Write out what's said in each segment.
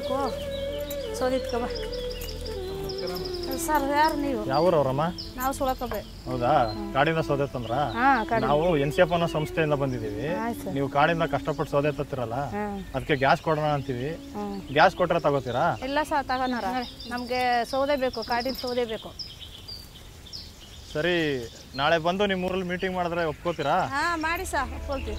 ಬೇಕು ಸೋದಿತ್ಕೊ ಬಾ ಸರ್ ಯಾರು ನೀವು ಯಾವ ಅವ್ರಮ್ಮ ನಾವು ಸುಳಕಬೆ ಹೌದಾ ಕಾಡಿಂದ ಸೌದೆ ತಂದ್ರ ಹಾಂ ಕಡೆ ನಾವು ಎನ್ ಸಿ ಎಫ್ ಅನ್ನೋ ಸಂಸ್ಥೆಯಿಂದ ಬಂದಿದ್ದೀವಿ ಆಯ್ತು ಸರ್ ನೀವು ಕಾಡಿಂದ ಕಷ್ಟಪಟ್ಟು ಸೌದೆ ತತ್ತಿರಲ್ಲ ಹಾಂ ಅದಕ್ಕೆ ಗ್ಯಾಸ್ ಕೊಡೋಣ ಅಂತೀವಿ ಹ್ಞೂ ಗ್ಯಾಸ್ ಕೊಟ್ರೆ ತಗೋತೀರಾ ಇಲ್ಲ ಸರ್ ತಗೋನಾರ ನಮಗೆ ಸೌದೆ ಬೇಕು ಕಾಡಿನ ಸೌದೆ ಬೇಕು ಸರಿ ನಾಳೆ ಬಂದು ನಿಮ್ಮ ಊರಲ್ಲಿ ಮೀಟಿಂಗ್ ಮಾಡಿದ್ರೆ ಒಪ್ಕೋತೀರಾ ಹಾಂ ಮಾಡಿ ಸರ್ ಒಪ್ಕೊಳ್ತೀವಿ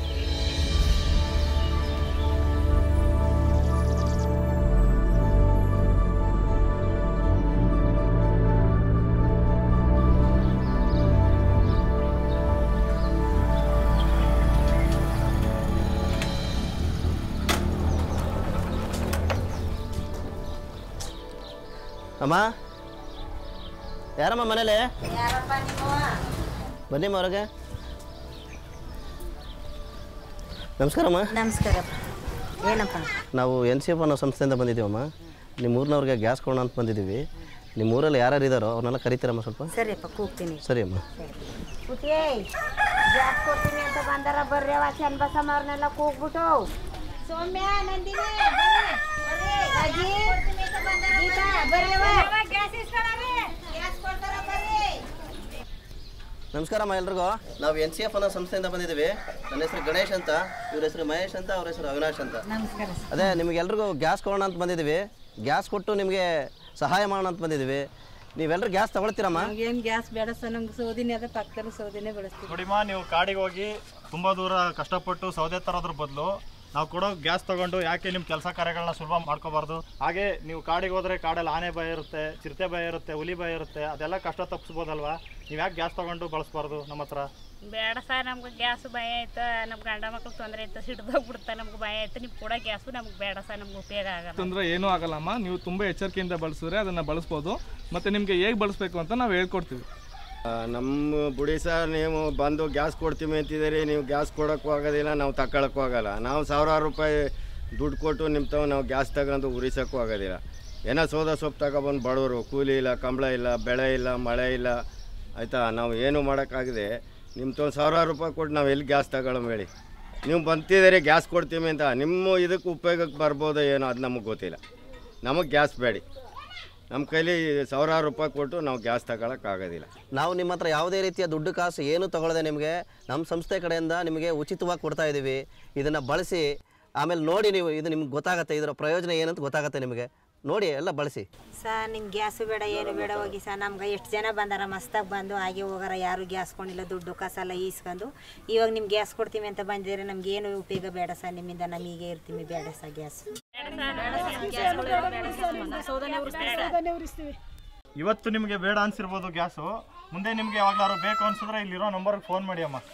ಅಮ್ಮ ಯಾರಮ್ಮ ಮನೇಲಿ ಬನ್ನಿಮ್ಮ ಹೊರಗೆ ನಮಸ್ಕಾರಮ್ಮ ನಮಸ್ಕಾರ ಏನಪ್ಪ ನಾವು ಎನ್ ಸಿ ಎಫ್ ಅನ್ನೋ ಸಂಸ್ಥೆಯಿಂದ ಬಂದಿದ್ದೀವಮ್ಮ ನಿಮ್ಮ ಊರಿನವ್ರಿಗೆ ಗ್ಯಾಸ್ ಕೊಡೋಣ ಅಂತ ಬಂದಿದ್ದೀವಿ ನಿಮ್ಮ ಊರಲ್ಲಿ ಯಾರ್ಯಾರು ಇದ್ದಾರೋ ಅವ್ರನ್ನೆಲ್ಲ ಕರಿತೀರಮ್ಮ ಸ್ವಲ್ಪ ಸರಿಯಪ್ಪ ಕೂಗ್ತೀನಿ ಸರಿ ಅಮ್ಮ ಪುಟಿಯೇ ಗ್ಯಾಸ್ ಕೊಡ್ತೀನಿ ಅಂತ ಬಂದಾರ ಬರ್ರಿ ಅವ ಚೆನ್ನ ಬಸಮ್ಮ ಅವ್ರನ್ನೆಲ್ಲ ಕೂಗ್ಬಿಟ್ಟು ಸೌಮ್ಯ ನಂದಿನಿ ಅಜ್ಜಿ ಗೀತಾ, ಬರ್ರಿ ಅವ್ವ. ಗ್ಯಾಸ್ ಕೊಡ್ತಾರ ಬರ್ರಿ ನಮಸ್ಕಾರಮ್ಮ ಎಲ್ರಿಗೂ ನಾವು ಎನ್ ಸಿ ಎಫ್ ಅನ್ನೋ ಸಂಸ್ಥೆಯಿಂದ ಬಂದಿದ್ದೀವಿ ನನ್ನ ಹೆಸರು ಗಣೇಶ್ ಅಂತ ಇವ್ರ ಹೆಸರು ಮಹೇಶ್ ಅಂತ ಅವ್ರ ಹೆಸರು ಅವಿನಾಶ್ ಅಂತ ನಮಸ್ಕಾರ ಅದೇ ನಿಮಗೆಲ್ರಿಗೂ ಗ್ಯಾಸ್ ಕೊಡೋಣ ಅಂತ ಬಂದಿದ್ದೀವಿ ಗ್ಯಾಸ್ ಕೊಟ್ಟು ನಿಮಗೆ ಸಹಾಯ ಮಾಡೋಣ ಅಂತ ಬಂದಿದ್ದೀವಿ ನೀವೆಲ್ಲರೂ ಗ್ಯಾಸ್ ತಗೊಳ್ತೀರಮ್ಮ ಏನು ಗ್ಯಾಸ್ ಬೇಡ ಸರ್ ನಮ್ಗೆ ಸೌದಿನಿ ಅದ ಪಕ್ಕದಲ್ಲಿ ಸೌದಿನೇ ಬಳಸ್ತೀವಿ ನೋಡಿಮ್ಮ ನೀವು ಕಾಡಿಗೆ ಹೋಗಿ ತುಂಬ ದೂರ ಕಷ್ಟಪಟ್ಟು ಸೌದೆ ತರೋದ್ರ ಬದಲು ನಾವು ಕೊಡೋ ಗ್ಯಾಸ್ ತಗೊಂಡು ಯಾಕೆ ನಿಮ್ಮ ಕೆಲಸ ಕಾರ್ಯಗಳನ್ನ ಸುಲಭ ಮಾಡ್ಕೋಬಾರ್ದು ಹಾಗೆ ನೀವು ಕಾಡಿಗೆ ಹೋದ್ರೆ ಕಾಡಲ್ಲಿ ಆನೆ ಭಯ ಇರುತ್ತೆ ಚಿರತೆ ಭಯ ಇರುತ್ತೆ ಹುಲಿ ಭಯ ಇರುತ್ತೆ ಅದೆಲ್ಲ ಕಷ್ಟ ತಪ್ಪಿಸ್ಬೋದಲ್ವಾ ನೀವು ಯಾಕೆ ಗ್ಯಾಸ್ ತಗೊಂಡು ಬಳಸ್ಬಾರ್ದು ನಮ್ಮ ಹತ್ರ ಬೇಡ ಸರ್ ನಮ್ಗೆ ಗ್ಯಾಸ್ ಭಯ ಆಯ್ತು ನಮ್ಮ ಗಂಡ ಮಕ್ಳಿಗೆ ತೊಂದರೆ ಆಯ್ತು ಸಿಡ್ದೋಗ್ಬಿಡ್ತಾ ನಮ್ಗೆ ಭಯ ಆಯ್ತು ನೀವು ಕೂಡ ಗ್ಯಾಸು ನಮ್ಗೆ ಬೇಡ ಸರ್ ನಮ್ಗೆ ಉಪಯೋಗ ಆಗಲ್ಲ ತೊಂದರೆ ಏನೂ ಆಗಲ್ಲಮ್ಮ ನೀವು ತುಂಬ ಎಚ್ಚರಿಕೆಯಿಂದ ಬಳಸಿದ್ರೆ ಅದನ್ನು ಬಳಸ್ಬೋದು ಮತ್ತು ನಿಮಗೆ ಹೇಗೆ ಬಳಸಬೇಕು ಅಂತ ನಾವು ಹೇಳ್ಕೊಡ್ತೀವಿ ಆ, ನಮ್ಮ ಬುಡಿ ಸರ್ ನೀವು ಬಂದು ಗ್ಯಾಸ್ ಕೊಡ್ತೀವಿ ಅಂತಿದ್ದೀರಿ ನೀವು ಗ್ಯಾಸ್ ಕೊಡೋಕ್ಕೂ ಆಗೋದಿಲ್ಲ ನಾವು ತಗೊಳಕ್ಕೂ ಆಗಲ್ಲ ನಾವು ಸಾವಿರಾರು ರೂಪಾಯಿ ದುಡ್ಡು ಕೊಟ್ಟು ನಿಮ್ಮ ತಾವು ನಾವು ಗ್ಯಾಸ್ ತಗೊಂಡು ಉರಿಸೋಕ್ಕೂ ಆಗೋದಿಲ್ಲ ಏನೋ ಸೋದಾ ಸೊಪ್ಪು ತಗೊಬಂದು ಬಡವರು ಕೂಲಿ ಇಲ್ಲ ಕಂಬಳ ಇಲ್ಲ ಬೆಳೆ ಇಲ್ಲ ಮಳೆ ಇಲ್ಲ ಆಯಿತಾ ನಾವು ಏನು ಮಾಡೋಕ್ಕಾಗದೆ ನಿಮ್ಮ ತಾವು ಸಾವಿರಾರು ರೂಪಾಯಿ ಕೊಟ್ಟು ನಾವು ಎಲ್ಲಿ ಗ್ಯಾಸ್ ತಗೊಳ್ಳೋಣ ಹೇಳಿ ನೀವು ಬಂತಿದ್ದೀರಿ ಗ್ಯಾಸ್ ಕೊಡ್ತೀವಿ ಅಂತ ನಿಮ್ಮ ಇದಕ್ಕೆ ಉಪಯೋಗಕ್ಕೆ ಬರ್ಬೋದೋ ಏನೋ ಅದು ನಮಗೆ ಗೊತ್ತಿಲ್ಲ ನಮಗೆ ಗ್ಯಾಸ್ ಬೇಡಿ ನಮ್ಮ ಕೈಲಿ ಸಾವಿರಾರು ರೂಪಾಯಿ ಕೊಟ್ಟು ನಾವು ಗ್ಯಾಸ್ ತಗೊಳಕ್ಕಾಗೋದಿಲ್ಲ ನಾವು ನಿಮ್ಮ ಹತ್ರ ಯಾವುದೇ ರೀತಿಯ ದುಡ್ಡು ಕಾಸು ಏನು ತಗೊಳ್ಳದೆ ನಿಮಗೆ ನಮ್ಮ ಸಂಸ್ಥೆ ಕಡೆಯಿಂದ ನಿಮಗೆ ಉಚಿತವಾಗಿ ಕೊಡ್ತಾ ಇದ್ದೀವಿ ಇದನ್ನು ಬಳಸಿ ಆಮೇಲೆ ನೋಡಿ ನೀವು ಇದು ನಿಮ್ಗೆ ಗೊತ್ತಾಗತ್ತೆ ಇದರ ಪ್ರಯೋಜನ ಏನಂತ ಗೊತ್ತಾಗತ್ತೆ ನಿಮಗೆ ನೋಡಿ ಎಲ್ಲ ಬಳಸಿ ಸರ್ ನಿಮ್ಗೆ ಗ್ಯಾಸು ಬೇಡ ಏನು ಬೇಡ ಹೋಗಿ ಸರ್ ನಮ್ಗೆ ಎಷ್ಟು ಜನ ಬಂದಾರ ಮಸ್ತಾಗಿ ಬಂದು ಹಾಗೆ ಹೋಗಾರ ಯಾರು ಗ್ಯಾಸ್ ಕೊಂಡಿಲ್ಲ ದುಡ್ಡು ಕಾಸೆಲ್ಲ ಈಸ್ಕೊಂಡು ಇವಾಗ ನಿಮ್ಗೆ ಗ್ಯಾಸ್ ಕೊಡ್ತೀವಿ ಅಂತ ಬಂದಿದ್ರೆ ನಮ್ಗೆ ಏನು ಉಪಯೋಗ ಬೇಡ ಸರ್ ನಿಮ್ಮಿಂದ ನಮಗೆ ಇರ್ತೀವಿ ಬೇಡ ಸರ್ ಗ್ಯಾಸ್ ಇವತ್ತು ನಿಮಗೆ ಬೇಡ ಅನ್ಸಿರ್ಬೋದು ಗ್ಯಾಸು ಮುಂದೆ ನಿಮಗೆ ಯಾವಾಗ್ಲಾದ್ರು ಬೇಕು ಅನ್ಸಿದ್ರೆ ಇಲ್ಲಿರೋ ನಂಬರ್ಗೆ ಫೋನ್ ಮಾಡಿ ಅಮ್ಮ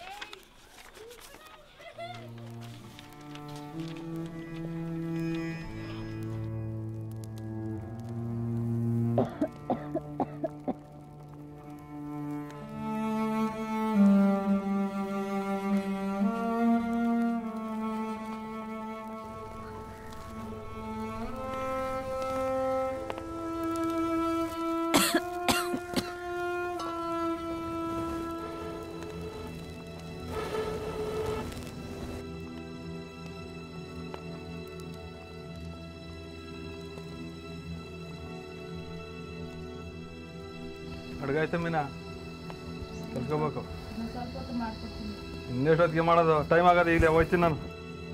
ಅಡ್ಗಾಯ್ತ ಮೀನಾ ಕಲ್ಕೋಬೇಕು ಇನ್ನೆಷ್ಟೊತ್ತಿಗೆ ಮಾಡೋದು ಟೈಮ್ ಆಗೋದು ಈಗಲೇ ಹೋಯ್ತೀನಿ ನಾನು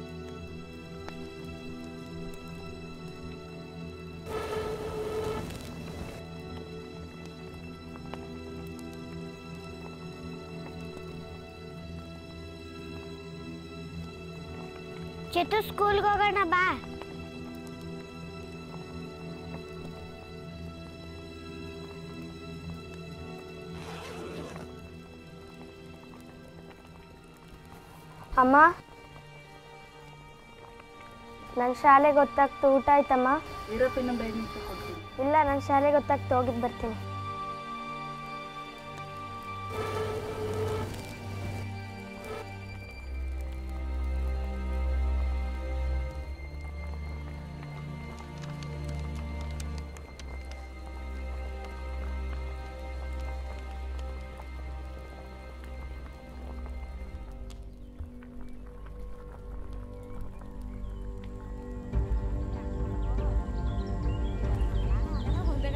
ಚೇತು ಸ್ಕೂಲ್ಗೆ ಹೋಗೋಣ ಬಾ ಅಮ್ಮ ನನ್ನ ಶಾಲೆಗೆ ಗೊತ್ತಾಗ್ತು ಊಟ ಆಯ್ತಮ್ಮ ಇರಪ್ಪ ಇನ್ನೊಂದು ಐದು ನಿಮಿಷ ಕೊಡ್ತೀನಿ ಇಲ್ಲ ನನ್ನ ಶಾಲೆಗೆ ಗೊತ್ತಾಗ್ತು ಹೋಗಿದ್ದು ಬರ್ತೀನಿ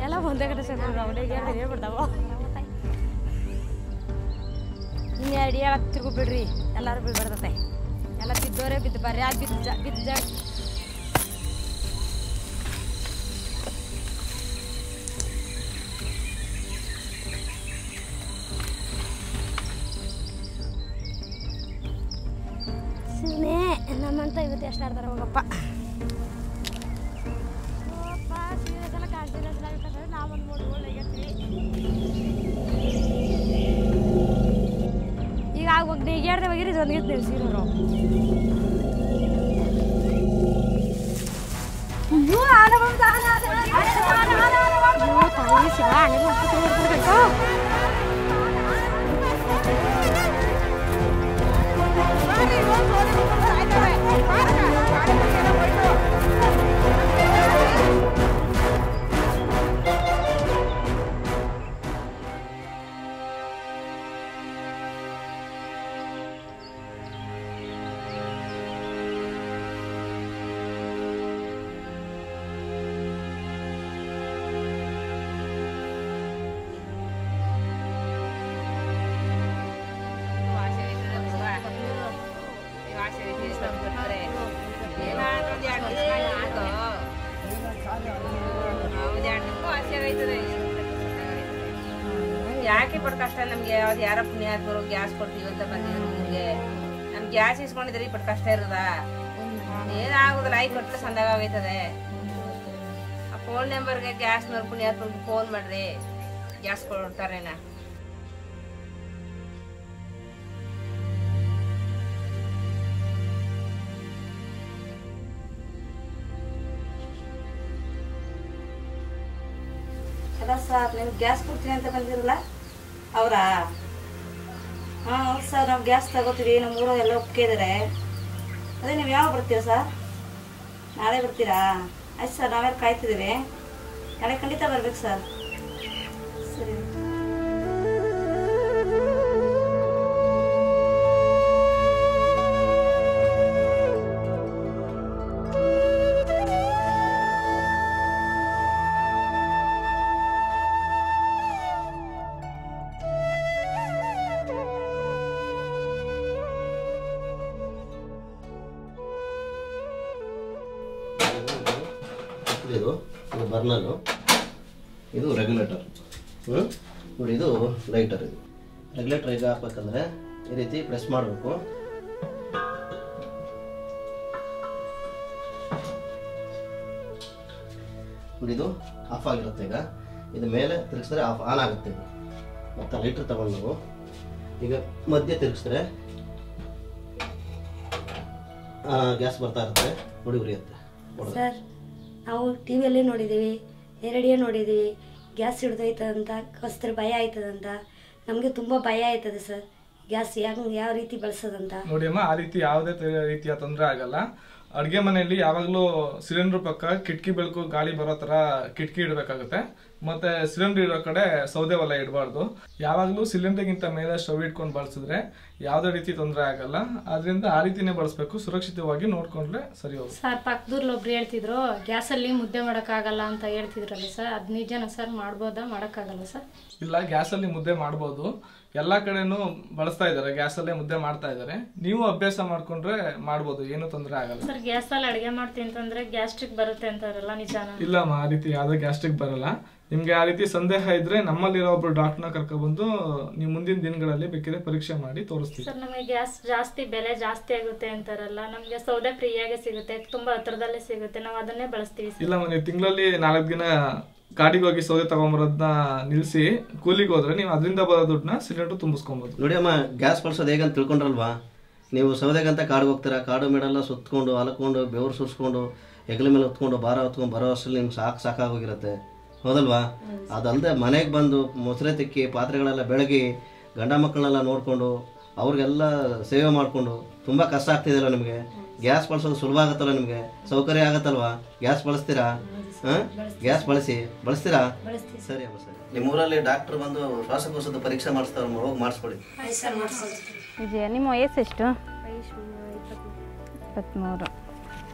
ಎಲ್ಲ ಒಂದೇ ಕಡೆ ಸೇರ್ತಾರೆ ಅವನಿಗೆ ಹೇಳ್ಬಿಡ್ತಾವ ಇನ್ನು ಎರಡು ಹೇಳಕ್ ತಿರ್ಗು ಬಿಡ್ರಿ ಎಲ್ಲರೂ ಬಿಡ್ಬಿಡ್ತತೆ ಎಲ್ಲ ಬಿದ್ದೋರೆ ಬಿದ್ದು ಬರ್ರಿ ಅದು ಬಿದ್ದು ಜಾ ಬಿದ್ದು ಜಾಗ ಸುಮ್ಮನೆ ನಮ್ಮಂತ ಇವತ್ತು ಎಷ್ಟು ಆಡ್ತಾರೆ ಹೋಗಪ್ಪ ನಾವೊಂದು ಮೂರು ಗೋಲ್ ಈಗ ಆಗ ನೀಗ್ಯಾಡ್ದೆ ಹೋಗಿರಿ ಇದೊಂದು ಗೀತ್ ನಿಲ್ಸಿರೋರು ತಾಯಿ ಶಿವ ಹಂಗೆ ಮಾಡ್ಕೊತ ಯಾಕೆ ಪಡ್ ಕಷ್ಟ ನಮ್ಗೆ ಯಾವ್ದು ಯಾರ ಪುಣ್ಯಾತ್ಮರು ಗ್ಯಾಸ್ ಕೊಡ್ತೀವಿ ಅಂತ ಬಂದಿದ್ರು ನಿಮ್ಗೆ ನಮ್ ಗ್ಯಾಸ್ ಇಸ್ಕೊಂಡಿದ್ರಿ ಪಟ್ ಕಷ್ಟ ಇರೋದ ಏನಾಗುದಿಲ್ಲ ಐ ಕೊಟ್ರೆ ಸಂದಾಗ ಆಗೈತದೆ ಆ ಫೋನ್ ನಂಬರ್ಗೆ ಗ್ಯಾಸ್ನವ್ರ ಪುಣ್ಯಾತ್ಮರ್ಗೆ ಫೋನ್ ಮಾಡ್ರಿ ಗ್ಯಾಸ್ ಕೊಡ್ತಾರೇನ ಅಲ್ಲ ಸರ್ ನೀವು ಗ್ಯಾಸ್ ಕೊಡ್ತೀನಿ ಅಂತ ಬಂದಿರಲ್ಲ ಅವರಾ ಹಾಂ ಹೌದು ಸರ್ ನಾವು ಗ್ಯಾಸ್ ತಗೋತೀವಿ ನಮ್ಮ ಊರು ಎಲ್ಲ ಒಪ್ಪಿದ್ದಾರೆ ಅದೇ ನೀವು ಯಾವಾಗ ಬರ್ತೀರಾ ಸರ್ ನಾಳೆ ಬರ್ತೀರಾ ಆಯ್ತು ಸರ್ ನಾವೆಲ್ಲ ಕಾಯ್ತಿದ್ದೀವಿ ನಾಳೆ ಖಂಡಿತ ಬರ್ಬೇಕು ಸರ್ ಸರಿ ಇದು ಇದು ಬರ್ನಲ್ಲು ಇದು ರೆಗ್ಯುಲೇಟರ್ ಹ್ಞೂ ನೋಡಿ ಇದು ಲೈಟರ್ ಇದು ರೆಗ್ಯುಲೇಟರ್ ಈಗ ಹಾಕ್ಬೇಕಂದ್ರೆ ಈ ರೀತಿ ಪ್ರೆಸ್ ಮಾಡಬೇಕು ನೋಡಿ ಇದು ಆಫ್ ಆಗಿರುತ್ತೆ ಈಗ ಇದು ಮೇಲೆ ತಿರುಗಿಸಿದ್ರೆ ಆಫ್ ಆನ್ ಆಗುತ್ತೆ ಇದು ಮತ್ತು ಲೈಟ್ರ್ ತಗೊಂಡು ನಾವು ಈಗ ಮಧ್ಯೆ ತಿರುಗಿಸಿದ್ರೆ ಗ್ಯಾಸ್ ಬರ್ತಾ ಇರುತ್ತೆ ನೋಡಿ ಉರಿಯುತ್ತೆ ಹೊಡೆದ್ರೆ. ಸರ್ ನಾವು ಟಿ ವಿಯಲ್ಲೇ ನೋಡಿದ್ದೀವಿ ರೇಡಿಯೋ ನೋಡಿದ್ದೀವಿ ಗ್ಯಾಸ್ ಹಿಡ್ದೋಯ್ತದಂತ ಕಸ್ತ್ರ ಭಯ ಆಯ್ತದಂತ ನಮಗೆ ತುಂಬ ಭಯ ಆಯ್ತದೆ ಸರ್ ಗ್ಯಾಸ್ ಯಾವ ಯಾವ ರೀತಿ ಬಳಸೋದಂತ ನೋಡಿ ಅಮ್ಮ ಆ ರೀತಿ ಯಾವುದೇ ತ- ರೀತಿಯ ತೊಂದರೆ ಆಗಲ್ಲ ಅಡುಗೆ ಮನೆಯಲ್ಲಿ ಯಾವಾಗಲೂ ಸಿಲಿಂಡರ್ ಪಕ್ಕ ಕಿಟಕಿ ಬೆಳಕು ಗಾಳಿ ಬರೋ ಥರ ಕಿಟಕಿ ಇಡಬೇಕಾಗುತ್ತೆ ಮತ್ತೆ ಸಿಲಿಂಡರ್ ಇರೋ ಕಡೆ ಸೌದೆ ಒಲೆ ಇಡಬಾರ್ದು ಯಾವಾಗಲೂ ಸಿಲಿಂಡರ್ಗಿಂತ ಮೇಲೆ ಸ್ಟವ್ ಇಟ್ಕೊಂಡು ಬಳಸಿದ್ರೆ ಯಾವುದೇ ರೀತಿ ತೊಂದರೆ ಆಗಲ್ಲ ಅದರಿಂದ ಆ ರೀತಿನೇ ಬಳಸಬೇಕು ಸುರಕ್ಷಿತವಾಗಿ ನೋಡ್ಕೊಂಡ್ರೆ ಸರಿ ಹೋಗುತ್ತೆ ಸರ್ ಪಕ್ಕದೂರ್ಲಿ ಒಬ್ರು ಹೇಳ್ತಿದ್ರು ಗ್ಯಾಸಲ್ಲಿ ಮುದ್ದೆ ಮಾಡೋಕ್ಕಾಗಲ್ಲ ಅಂತ ಹೇಳ್ತಿದ್ರಲ್ಲ ಸರ್ ಅದು ನಿಜನ ಸರ್ ಮಾಡ್ಬೋದಾ ಮಾಡೋಕ್ಕಾಗಲ್ಲ ಸರ್ ಇಲ್ಲ ಗ್ಯಾಸಲ್ಲಿ ಮುದ್ದೆ ಮಾಡ್ಬೋದು ಎಲ್ಲ ಕಡೆನೂ ಬಳಸ್ತಾ ಇದ್ದಾರೆ ಗ್ಯಾಸಲ್ಲೇ ಮುದ್ದೆ ಮಾಡ್ತಾ ಇದ್ದಾರೆ ನೀವು ಅಭ್ಯಾಸ ಮಾಡ್ಕೊಂಡ್ರೆ ಮಾಡ್ಬೋದು ಏನು ತೊಂದರೆ ಆಗಲ್ಲ ಸರ್ ಗ್ಯಾಸಲ್ಲಿ ಅಡುಗೆ ಮಾಡ್ತೀನಿ ಅಂತಂದ್ರೆ ಗ್ಯಾಸ್ಟ್ರಿಕ್ ಬರುತ್ತೆ ಅಂತಾರಲ್ಲ ನಿಜಾನ ಇಲ್ಲಮ್ಮ ಆ ರೀತಿ ಯಾವುದೇ ಗ್ಯಾಸ್ಟ್ರಿಕ್ ಬರಲ್ಲ ನಿಮ್ಗೆ ಆ ರೀತಿ ಸಂದೇಹ ಇದ್ರೆ ನಮ್ಮಲ್ಲಿರೋ ಒಬ್ರು ಡಾಕ್ಟರ್ನ ಕರ್ಕೊಬಂದು ನೀವು ಮುಂದಿನ ದಿನಗಳಲ್ಲಿ ಬೇಕಿದ್ರೆ ಪರೀಕ್ಷೆ ಮಾಡಿ ತೋರಿಸ್ತೀವಿ ಸರ್ ನಮಗೆ ಗ್ಯಾಸ್ ಜಾಸ್ತಿ ಬೆಲೆ ಜಾಸ್ತಿ ಆಗುತ್ತೆ ಅಂತಾರಲ್ಲ ನಮಗೆ ಸೌದೆ ಫ್ರೀಯಾಗೆ ಸಿಗುತ್ತೆ ತುಂಬಾ ಹತ್ರದಲ್ಲೇ ಸಿಗುತ್ತೆ ನಾವು ಅದನ್ನೇ ಬಳಸ್ತೀವಿ ಸರ್ ಇಲ್ಲಮ್ಮ ನೀವು ತಿಂಗಳಲ್ಲಿ ನಾಲ್ಕು ದಿನ ಕಾಡಿಗೆ ಹೋಗಿ ಸೌದೆ ತಗೊಂಬರೋದನ್ನ ನಿಲ್ಲಿಸಿ ಕೂಲಿಗೆ ಹೋದ್ರೆ ನೀವು ಅದರಿಂದ ಬರೋ ದುಡ್ಡನ್ನ ಸಿಲಿಂಡರ್ ತುಂಬಿಸ್ಕೊಬೋದು ನೋಡಿ ಅಮ್ಮ ಗ್ಯಾಸ್ ಬಳಸೋದು ಹೇಗಂತ ತಿಳ್ಕೊಂಡ್ರಲ್ವಾ ನೀವು ಸೌದೆಗಂತ ಕಾಡಿಗೆ ಹೋಗ್ತೀರಾ ಕಾಡು ಮೇಡೆಲ್ಲ ಸುತ್ಕೊಂಡು ಅಲ್ಕೊಂಡು ಬೆವರು ಸುರಿಸ್ಕೊಂಡು ಹೆಗಲ ಮೇಲೆ ಹೊತ್ಕೊಂಡು ಭಾರ ಹೊತ್ಕೊಂಡು ಬರೋ ಅಷ್ಟರಲ್ಲಿ ನಿಮ್ಗೆ ಸಾಕು ಸಾಕಾಗೋಗಿರುತ್ತೆ ಹೌದಲ್ವಾ ಅದಲ್ಲದೆ ಮನೆಗೆ ಬಂದು ಮೊಸರೆ ತಿಕ್ಕಿ ಪಾತ್ರೆಗಳೆಲ್ಲ ಬೆಳಗಿ ಗಂಡ ಮಕ್ಕಳನ್ನೆಲ್ಲ ನೋಡಿಕೊಂಡು ಅವ್ರಿಗೆಲ್ಲ ಸೇವೆ ಮಾಡಿಕೊಂಡು ತುಂಬ ಕಷ್ಟ ಆಗ್ತಿದೆಯಲ್ಲ ನಿಮಗೆ ಗ್ಯಾಸ್ ಬಳಸೋದು ಸುಲಭ ಆಗುತ್ತಲ್ಲ ನಿಮಗೆ ಸೌಕರ್ಯ ಆಗುತ್ತಲ್ವಾ ಗ್ಯಾಸ್ ಬಳಸ್ತೀರಾ ಹಾಂ ಗ್ಯಾಸ್ ಬಳಸಿ ಬಳಸ್ತೀರಾ ಸರಿ ಅಮ್ಮ ಸರಿ ನಿಮ್ಮೂರಲ್ಲಿ ಡಾಕ್ಟರ್ ಬಂದು ಶ್ವಾಸಕೋಶದ ಪರೀಕ್ಷೆ ಮಾಡಿಸ್ತಾರೆ ಹೋಗಿ ಮಾಡಿಸ್ಕೊಡಿ ವಿಜಯ ನಿಮ್ಮ ವಯಸ್ಸೆಷ್ಟು ಇಪ್ಪತ್ತ್ಮೂರು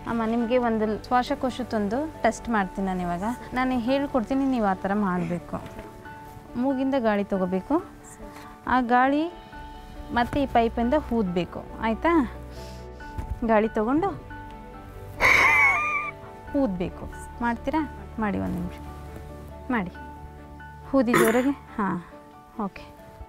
ಅಮ್ಮ ನಿಮಗೆ ಒಂದು ಶ್ವಾಸಕೋಶದೊಂದು ಟೆಸ್ಟ್ ಮಾಡ್ತೀನಿ ನಾನು ಇವಾಗ ನಾನು ಹೇಳ್ಕೊಡ್ತೀನಿ ನೀವು ಆ ಥರ ಮಾಡಬೇಕು ಮೂಗಿಂದ ಗಾಳಿ ತಗೋಬೇಕು ಆ ಗಾಳಿ ಮತ್ತೆ ಈ ಪೈಪಿಂದ ಊದಬೇಕು ಆಯಿತಾ ಗಾಳಿ ತಗೊಂಡು ಊದಬೇಕು ಮಾಡ್ತೀರಾ ಮಾಡಿ ಒಂದು ನಿಮಿಷ ಮಾಡಿ ಊದಿ ಜೋರಾಗಿ ಹಾಂ ಓಕೆ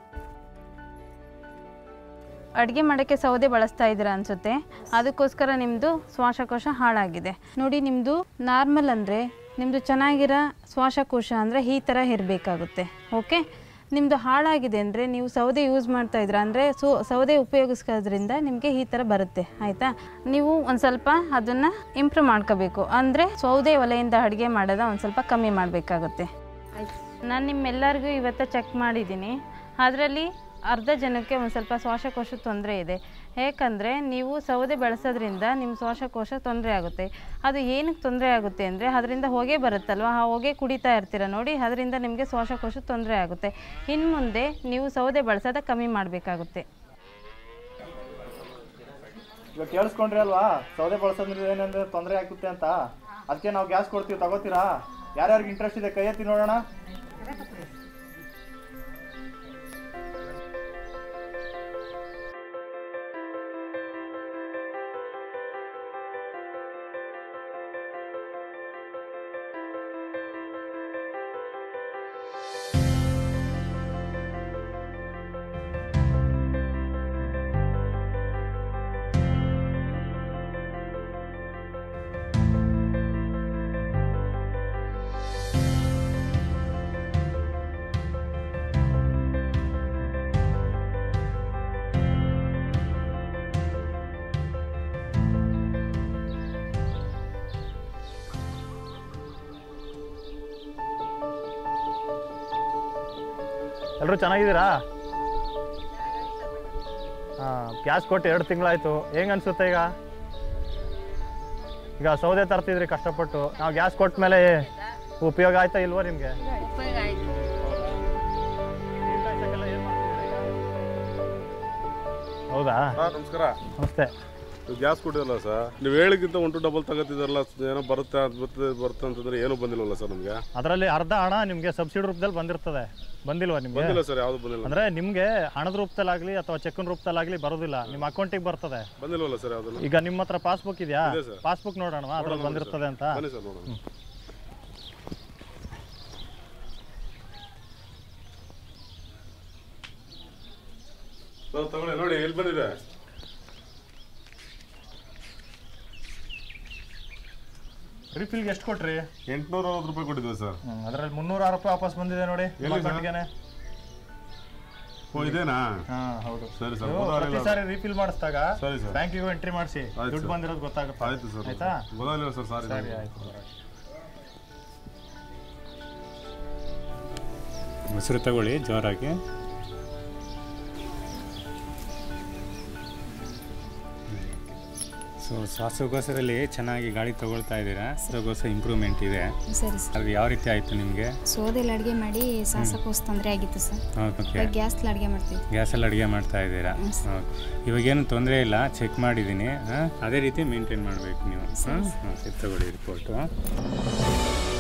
ಅಡುಗೆ ಮಾಡೋಕ್ಕೆ ಸೌದೆ ಬಳಸ್ತಾ ಇದ್ದೀರಾ ಅನಿಸುತ್ತೆ ಅದಕ್ಕೋಸ್ಕರ ನಿಮ್ಮದು ಶ್ವಾಸಕೋಶ ಹಾಳಾಗಿದೆ ನೋಡಿ ನಿಮ್ಮದು ನಾರ್ಮಲ್ ಅಂದರೆ ನಿಮ್ಮದು ಚೆನ್ನಾಗಿರೋ ಶ್ವಾಸಕೋಶ ಅಂದರೆ ಈ ಥರ ಇರಬೇಕಾಗುತ್ತೆ ಓಕೆ ನಿಮ್ಮದು ಹಾಳಾಗಿದೆ ಅಂದರೆ ನೀವು ಸೌದೆ ಯೂಸ್ ಮಾಡ್ತಾ ಇದ್ದೀರಾ ಅಂದರೆ ಸೊ ಸೌದೆ ಉಪಯೋಗಿಸೋದ್ರಿಂದ ನಿಮಗೆ ಈ ಥರ ಬರುತ್ತೆ ಆಯಿತಾ ನೀವು ಒಂದು ಸ್ವಲ್ಪ ಅದನ್ನು ಇಂಪ್ರೂವ್ ಮಾಡ್ಕೋಬೇಕು ಅಂದರೆ ಸೌದೆ ಒಲೆಯಿಂದ ಅಡುಗೆ ಮಾಡೋದ ಒಂದು ಸ್ವಲ್ಪ ಕಮ್ಮಿ ಮಾಡಬೇಕಾಗುತ್ತೆ ನಾನು ನಿಮ್ಮೆಲ್ಲರಿಗೂ ಇವತ್ತು ಚೆಕ್ ಮಾಡಿದ್ದೀನಿ ಅದರಲ್ಲಿ ಅರ್ಧ ಜನಕ್ಕೆ ಒಂದು ಸ್ವಲ್ಪ ಶ್ವಾಸಕೋಶ ತೊಂದರೆ ಇದೆ ಏಕೆಂದರೆ ನೀವು ಸೌದೆ ಬೆಳೆಸೋದ್ರಿಂದ ನಿಮ್ಮ ಶ್ವಾಸಕೋಶ ತೊಂದರೆ ಆಗುತ್ತೆ ಅದು ಏನಕ್ಕೆ ತೊಂದರೆ ಆಗುತ್ತೆ ಅಂದರೆ ಅದರಿಂದ ಹೊಗೆ ಬರುತ್ತಲ್ವ ಆ ಹೊಗೆ ಕುಡಿತಾ ಇರ್ತೀರ ನೋಡಿ ಅದರಿಂದ ನಿಮಗೆ ಶ್ವಾಸಕೋಶ ತೊಂದರೆ ಆಗುತ್ತೆ ಇನ್ನು ಮುಂದೆ ನೀವು ಸೌದೆ ಬಳಸೋದ ಕಮ್ಮಿ ಮಾಡಬೇಕಾಗುತ್ತೆ ಇವಾಗ ಕೇಳಿಸ್ಕೊಂಡ್ರಿ ಅಲ್ವಾ ಸೌದೆ ಬಳಸೋದ್ರಿಂದ ಏನಂದ್ರೆ ತೊಂದರೆ ಆಗುತ್ತೆ ಅಂತ ಅದಕ್ಕೆ ನಾವು ಗ್ಯಾಸ್ ಕೊಡ್ತೀವಿ ತಗೋತೀರಾ ಯಾರ್ಯಾರಿಗೆ ಇಂಟ್ರೆಸ್ಟ್ ಇದೆ ಕೈ ಎತ್ತಿ ನೋಡೋಣ ಎಲ್ಲರೂ ಚೆನ್ನಾಗಿದ್ದೀರಾ ಹಾಂ ಗ್ಯಾಸ್ ಕೊಟ್ಟು ಎರಡು ತಿಂಗಳಾಯ್ತು ಹೆಂಗ್ ಅನ್ಸುತ್ತೆ ಈಗ ಈಗ ಸೌದೆ ತರ್ತಿದ್ರಿ ಕಷ್ಟಪಟ್ಟು ನಾವು ಗ್ಯಾಸ್ ಕೊಟ್ಟ ಮೇಲೆ ಉಪಯೋಗ ಆಯ್ತಾ ಇಲ್ವಾ ನಿಮಗೆ ಉಪಯೋಗ ಆಯ್ತು ಹೌದಾ ನಮಸ್ಕಾರ ನಮಸ್ತೆ ಗ್ಯಾಸ್ ಕೊಟ್ಟಿರಲ್ಲ ಸರ್ ನೀವು ಹೇಳಿಗಿಂತ ಒನ್ ಟು ಡಬಲ್ ತಗೋತಿದಾರಲ್ಲ ಏನೋ ಬರುತ್ತೆ ಅದ್ ಬರುತ್ತೆ ಇದ್ ಬರುತ್ತೆ ಅಂತಂದ್ರೆ ಏನೂ ಬಂದಿಲ್ಲಲ್ಲ ಸರ್ ನಮಗೆ ಅದರಲ್ಲಿ ಅರ್ಧ ಹಣ ನಿಮಗೆ ಸಬ್ಸಿಡಿ ರೂಪದಲ್ಲಿ ಬಂದಿರ್ತದೆ ಬಂದಿಲ್ವಾ ನಿಮಗೆ ಬಂದಿಲ್ಲ ಸರ್ ಯಾವುದು ಬಂದಿಲ್ಲ ಅಂದ್ರೆ ನಿಮ್ಗೆ ಹಣದ ರೂಪದಲ್ಲಾಗ್ಲಿ ಅಥವಾ ಚೆಕ್ಕಿನ ರೂಪದಲ್ಲಾಗ್ಲಿ ಬರೋದಿಲ್ಲ ನಿಮ್ಮ ಅಕೌಂಟಿಗೆ ಬರ್ತದೆ ಬಂದಿಲ್ವಲ್ಲ ಸರ್ ಯಾವ್ದು ಈಗ ನಿಮ್ಮ ಹತ್ರ ಪಾಸ್ಬುಕ್ ಇದೆಯಾ ಇದೆ ಸರ್. ಪಾಸ್ಬುಕ್ ನೋಡೋಣ ಅದ್ರಲ್ಲಿ ಬಂದಿರ್ತದೆ ಅಂತ ಬನ್ನಿ ಸರ್ ನೋಡೋಣ ಸರ್ ತಗೊಳ್ಳಿ ನೋಡಿ ಎಲ್ಲಿ ಬಂದಿದೆ ರಿಫಿಲ್ಗೆ ಎಷ್ಟು ಕೊಟ್ರಿ ಎಂಟ್ನೂರ ಅರವತ್ತು ರೂಪಾಯಿ ಕೊಟ್ಟಿದ್ವಿ ಸರ್ ಅದರಲ್ಲಿ ಮುನ್ನೂರ ಆರು ರೂಪಾಯಿ ವಾಪಸ್ ಬಂದಿದೆ ನೋಡಿ ನಿಮ್ಮ ಎಲ್ಲಿ ಸರ್? ಅಕೌಂಟ್ಗೆನೆ. ಓ ಇದೇನಾ ಹಾ ಹೌದು ಸರಿ ಸರ್ ನೀವು ಗೊತ್ತಾಗ್ಲಿಲ್ಲ. ಪ್ರತಿ ಸಾರಿ ರೀಫಿಲ್ ಮಾಡಿಸಿದಾಗ ಸರಿ ಸರ್. ಬ್ಯಾಂಕಿಗೂ ಎಂಟ್ರಿ ಮಾಡಿಸಿ ಆಯ್ತು ದುಡ್ಡು ಸರ್. ಬಂದಿರೋದು ಗೊತ್ತಾಗುತ್ತೆ ಆಯ್ತು ಸರ್ ಆಯ್ತಾ ಗೊತ್ತಾಗಲಿಲ್ಲ ಸರ್ ಸಾರಿ ಸರಿ ಆಯ್ತು ಮೊಸರು ತಗೊಳ್ಳಿ ಜೋರಾಗಿ ಸೊ ಶ್ವಾಸಕೋಶದಲ್ಲಿ ಚೆನ್ನಾಗಿ ಗಾಳಿ ತಗೊಳ್ತಾ ಇದ್ದೀರಾ ಶ್ವಾಸಕೋಶ ಇಂಪ್ರೂವ್ಮೆಂಟ್ ಇದೆ ಸರಿ ಸರ್ ಅದು ಯಾವ ರೀತಿ ಆಯಿತು ನಿಮಗೆ ಸೋದೆಲ್ಲ ಅಡುಗೆ ಮಾಡಿ ಸಾಸಕೋಸ್ ತೊಂದರೆ ಆಗಿತ್ತು ಸರ್ ಓಕೆ ಗ್ಯಾಸ್ಲಿ ಅಡುಗೆ ಮಾಡ್ತೀವಿ ಗ್ಯಾಸಲ್ಲಿ ಅಡುಗೆ ಮಾಡ್ತಾ ಇದ್ದೀರಾ ಹ್ಮ್ ಸರ್. ಓಕೆ ಇವಾಗೇನು ತೊಂದರೆ ಇಲ್ಲ ಚೆಕ್ ಮಾಡಿದ್ದೀನಿ ಹಾಂ ಅದೇ ರೀತಿ ಮೇಂಟೈನ್ ಮಾಡಬೇಕು ನೀವು ಹಾಂ ತಗೊಳ್ಳಿ ರಿಪೋರ್ಟು